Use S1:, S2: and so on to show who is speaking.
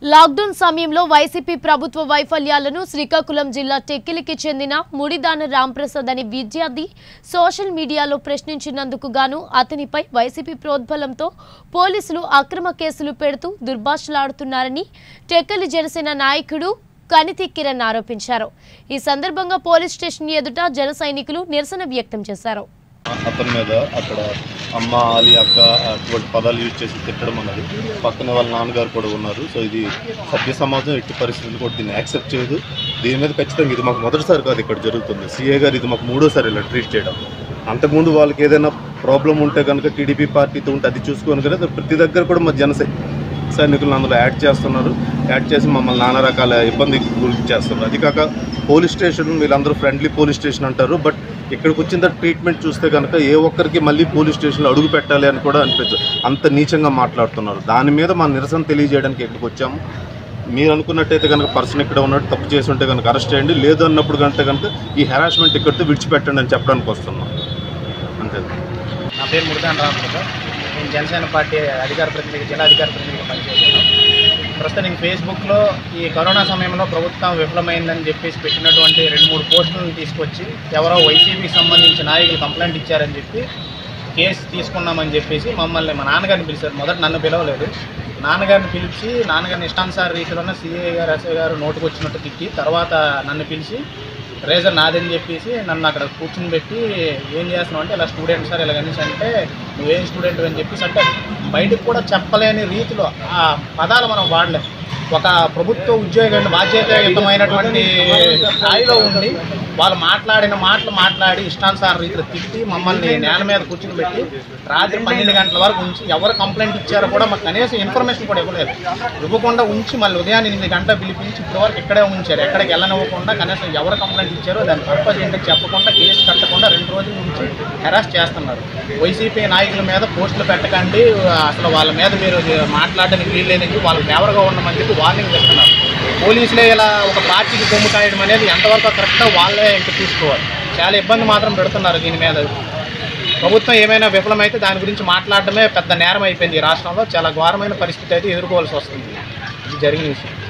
S1: lockdown సమయంలో YCP ప్రభుత్వ వైఫల్యాలను శ్రీకాకుళం జిల్లా టెక్కిలికి చెందిన ముడిదాన రాంప్రసాద్ అనే విద్యార్థి సోషల్ మీడియాలో ప్రశ్నించినందుకు గాను అతనిపై వైసీపీ ప్రోద్బలంతో పోలీసులు అక్రమ కేసులు పెడుతూ దుర్భాషలాడుతున్నారని టెక్కలి జనసేన నాయకుడు కనితి కిరణ్ ఆరోపించారు ఈ సందర్భంగా పోలీస్ స్టేషన్ ఎదుట జన సైనికులు నిరసన వ్యక్తం చేశారు
S2: అతని మీద అక్కడ అమ్మ ఆలి అక్క అటువంటి పదాలు యూజ్ చేసి తిట్టడం అన్నది పక్కన వాళ్ళ నాన్నగారు కూడా ఉన్నారు సో ఇది సభ్య సమాజం ఎట్టి పరిస్థితులు కూడా దీన్ని యాక్సెప్ట్ చేయదు దీని మీద ఖచ్చితంగా ఇది మాకు మొదటిసారి కాదు ఇక్కడ జరుగుతుంది సీఏ గారు ఇది మాకు మూడోసారి ఇలా ట్రీట్ చేయడం అంతకుముందు వాళ్ళకి ఏదైనా ప్రాబ్లం ఉంటే కనుక టీడీపీ పార్టీతో ఉంటే అది చూసుకొని కదా ప్రతి దగ్గర కూడా మా జనసై సైనికులను అందులో యాడ్ చేస్తున్నారు యాడ్ చేసి మమ్మల్ని నానా రకాల ఇబ్బంది గురి చేస్తున్నారు అది కాక పోలీస్ స్టేషన్ వీళ్ళందరూ ఫ్రెండ్లీ పోలీస్ స్టేషన్ అంటారు బట్ ఇక్కడికి వచ్చిన తర్వాత ట్రీట్మెంట్ చూస్తే కనుక ఏ ఒక్కరికి మళ్ళీ పోలీస్ స్టేషన్లో అడుగు పెట్టాలి అని కూడా అనిపించదు అంత నీచంగా మాట్లాడుతున్నారు దాని మీద మా నిరసన తెలియజేయడానికి ఇక్కడికి వచ్చాము మీరు అనుకున్నట్టయితే కనుక పర్సన్ ఇక్కడ ఉన్నట్టు తప్పు చేసి ఉంటే కనుక అరెస్ట్ చేయండి లేదు అన్నప్పుడు కనుక కనుక ఈ హెరాస్మెంట్ ఇక్కడితో విడిచిపెట్టండి అని చెప్పడానికి వస్తున్నాం అంతే
S3: నా పేరు మురుగాన్ రామప్రసాద్ నేను జనసేన పార్టీ అధికార ప్రతినిధి జిల్లా అధికార ప్రతినిధిగా పనిచేశాను ప్రస్తుతం నేను ఫేస్బుక్లో ఈ కరోనా సమయంలో ప్రభుత్వం విఫలమైందని చెప్పేసి పెట్టినటువంటి రెండు మూడు పోస్టులను తీసుకొచ్చి ఎవరో వైసీపీకి సంబంధించిన నాయకులు కంప్లైంట్ ఇచ్చారని చెప్పి కేసు తీసుకున్నామని చెప్పేసి మమ్మల్ని మా నాన్నగారిని పిలిచారు మొదట నన్ను పిలవలేదు నాన్నగారిని పిలిచి నాన్నగారిని ఇష్టానుసార రీతిలోనే సిఏ గారు ఎస్ఐ గారు నోటుకు వచ్చినట్టు తిట్టి తర్వాత నన్ను పిలిచి రేజర్ నాదని చెప్పేసి నన్ను అక్కడ కూర్చుని పెట్టి ఏం చేస్తున్నావు అంటే ఇలా స్టూడెంట్ సార్ ఇలా కనీసం అంటే నువ్వేం స్టూడెంట్ అని చెప్పేసి అంటే బయటకు కూడా చెప్పలేని రీతిలో ఆ పదాలు మనం వాడలేం ఒక ప్రభుత్వ ఉద్యోగాన్ని బాధ్యతాయుతమైనటువంటి స్థాయిలో ఉండి వాళ్ళు మాట్లాడిన మాటలు మాట్లాడి ఇష్టానుసార రీతిలో తిట్టి మమ్మల్ని నేల మీద కూర్చుని పెట్టి రాత్రి పన్నెండు గంటల వరకు ఉంచి ఎవరు కంప్లైంట్ ఇచ్చారో కూడా మాకు కనీసం ఇన్ఫర్మేషన్ కూడా ఇవ్వలేదు ఇవ్వకుండా ఉంచి మళ్ళీ ఉదయాన్నే ఎనిమిది గంటల పిలిపించి ఇప్పటివరకు ఇక్కడే ఉంచారు ఎక్కడికి వెళ్ళనివ్వకుండా కనీసం ఎవరు కంప్లైంట్ ఇచ్చారో దాని పర్పస్ ఏంటో చెప్పకుండా కేసు కట్టకుండా రెండు రోజుల నుంచి హెరాస్ చేస్తున్నారు వైసీపీ నాయకుల మీద పోస్టులు పెట్టకండి అసలు వాళ్ళ మీద మీరు మాట్లాడడానికి వీల్లేదని వాళ్ళకి ఫేవర్గా ఉండమని చెప్పి వార్నింగ్ ఇస్తున్నారు పోలీసులే ఇలా ఒక పార్టీకి కొమ్ము కాయడం అనేది ఎంతవరకు కరెక్టో వాళ్ళే ఇంక తీసుకోవాలి చాలా ఇబ్బంది మాత్రం పెడుతున్నారు దీని మీద ప్రభుత్వం ఏమైనా విఫలమైతే దాని గురించి మాట్లాడడమే పెద్ద నేరం అయిపోయింది ఈ రాష్ట్రంలో చాలా ఘోరమైన పరిస్థితి అయితే ఎదుర్కోవాల్సి వస్తుంది ఇది జరిగిన విషయం